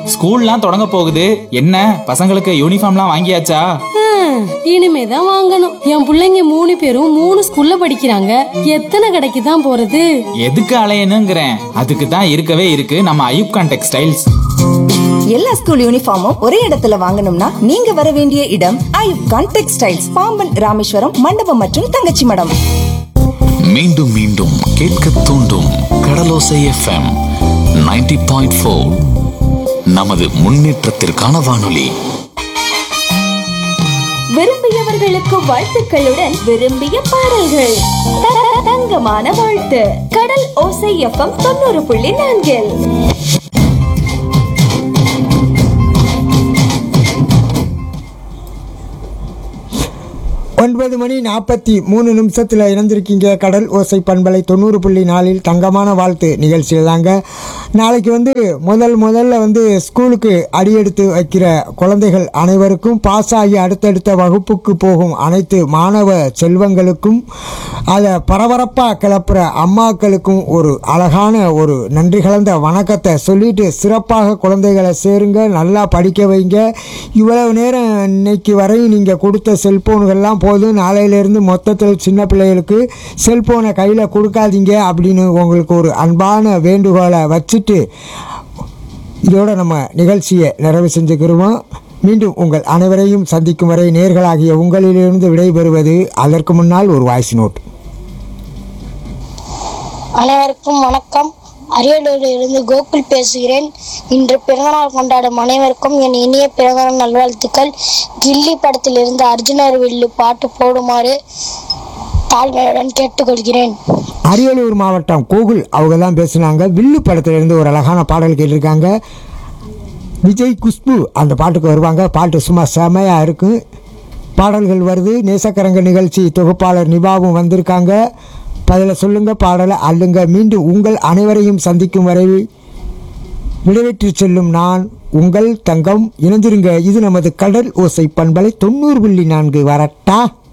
ஸ்கூல்லாம் தொடங்க போகுது என்ன பசங்களுக்கு யூனிஃபார்ம்லாம் வாங்கியாச்சா ஹம், இனிமேதான் வாங்கணும் என் புள்ளைங்க மூணு பேரும் மூணு ஸ்கூல்ல படிக்கிறாங்க எத்தனை கடைக்கு தான் போறது எதுக்கு அலையணுங்கிறேன் அதுக்கு தான் இருக்கவே இருக்கு நம்ம ஐயூப்கான் டெக்ஸ்டைல்ஸ் எல்லா ஸ்கூல் யூனிஃபார்மும் ஒரே இடத்துல வாங்கணும்னா நீங்க வர வேண்டிய இடம் ஐயூப் கான் டெக்ஸ்டைல்ஸ் பாம்பன் ராமேஸ்வரம் மண்டபம் மற்றும் தங்கச்சி மடம் மீண்டும் மீண்டும் கேட்க தூண்டும் கடலோசை எஃப்எம் 90.4 பாயிண்ட் நமது முன்னேற்றத்திற்கான வானொலி விரும்பியவர்களுக்கு வாழ்த்துக்களுடன் விரும்பிய பாடல்கள் த- தங்கமான வாழ்த்து கடல் ஓசை எஃப்எம் தொண்ணூறு புள்ளி நான்கில் ஒன்பது மணி நாற்பத்தி மூணு நிமிஷத்தில் இணைந்திருக்கீங்க கடல் ஓசை பண்பலை தொண்ணூறு புள்ளி நாலில் தங்கமான வாழ்த்து நிகழ்ச்சியில் தாங்க நாளைக்கு வந்து முதல் முதல்ல வந்து ஸ்கூலுக்கு அடியெடுத்து வைக்கிற குழந்தைகள் அனைவருக்கும் பாஸ் ஆகி அடுத்தடுத்த வகுப்புக்கு போகும் அனைத்து மாணவ செல்வங்களுக்கும் அதை பரபரப்பாக கிளப்புற அம்மாக்களுக்கும் ஒரு அழகான ஒரு நன்றி கலந்த வணக்கத்தை சொல்லிட்டு சிறப்பாக குழந்தைகளை சேருங்க நல்லா படிக்க வைங்க இவ்வளவு நேரம் இன்னைக்கு வரையும் நீங்கள் கொடுத்த செல்போன்கள்லாம் போதும் நாளையிலேருந்து மொத்தத்தில் சின்ன பிள்ளைகளுக்கு செல்போனை கையில் கொடுக்காதீங்க அப்படின்னு உங்களுக்கு ஒரு அன்பான வேண்டுகோளை வச்சுட்டு இதோட நம்ம நிகழ்ச்சியை நிறைவு செஞ்சுக்கிறோம் மீண்டும் உங்கள் அனைவரையும் சந்திக்கும் வரை நேர்களாகிய உங்களிலிருந்து விடைபெறுவது அதற்கு முன்னால் ஒரு வாய்ஸ் நோட் அனைவருக்கும் வணக்கம் அரியலூரில் இருந்து கோகுல் பேசுகிறேன் இன்று பிறந்தநாள் கொண்டாடும் அனைவருக்கும் என் இனிய பிறந்தநாள் நல்வாழ்த்துக்கள் கில்லி படத்திலிருந்து அர்ஜுனர் வில்லு பாட்டு போடுமாறு தாழ்மையுடன் கேட்டுக்கொள்கிறேன் அரியலூர் மாவட்டம் கோகுல் அவங்க தான் பேசுனாங்க வில்லு படத்திலிருந்து ஒரு அழகான பாடல் கேட்டிருக்காங்க விஜய் குஷ்பு அந்த பாட்டுக்கு வருவாங்க பாட்டு சும்மா செமையாக இருக்கும் பாடல்கள் வருது நேசக்கரங்க நிகழ்ச்சி தொகுப்பாளர் நிபாவும் வந்திருக்காங்க பதில சொல்லுங்க பாடலை அள்ளுங்க மீண்டும் உங்கள் அனைவரையும் சந்திக்கும் வரை விடைபெற்று செல்லும் நான் உங்கள் தங்கம் இணைந்திருங்க இது நமது கடல் ஓசை பண்பலை தொண்ணூறு புள்ளி நான்கு வரட்டா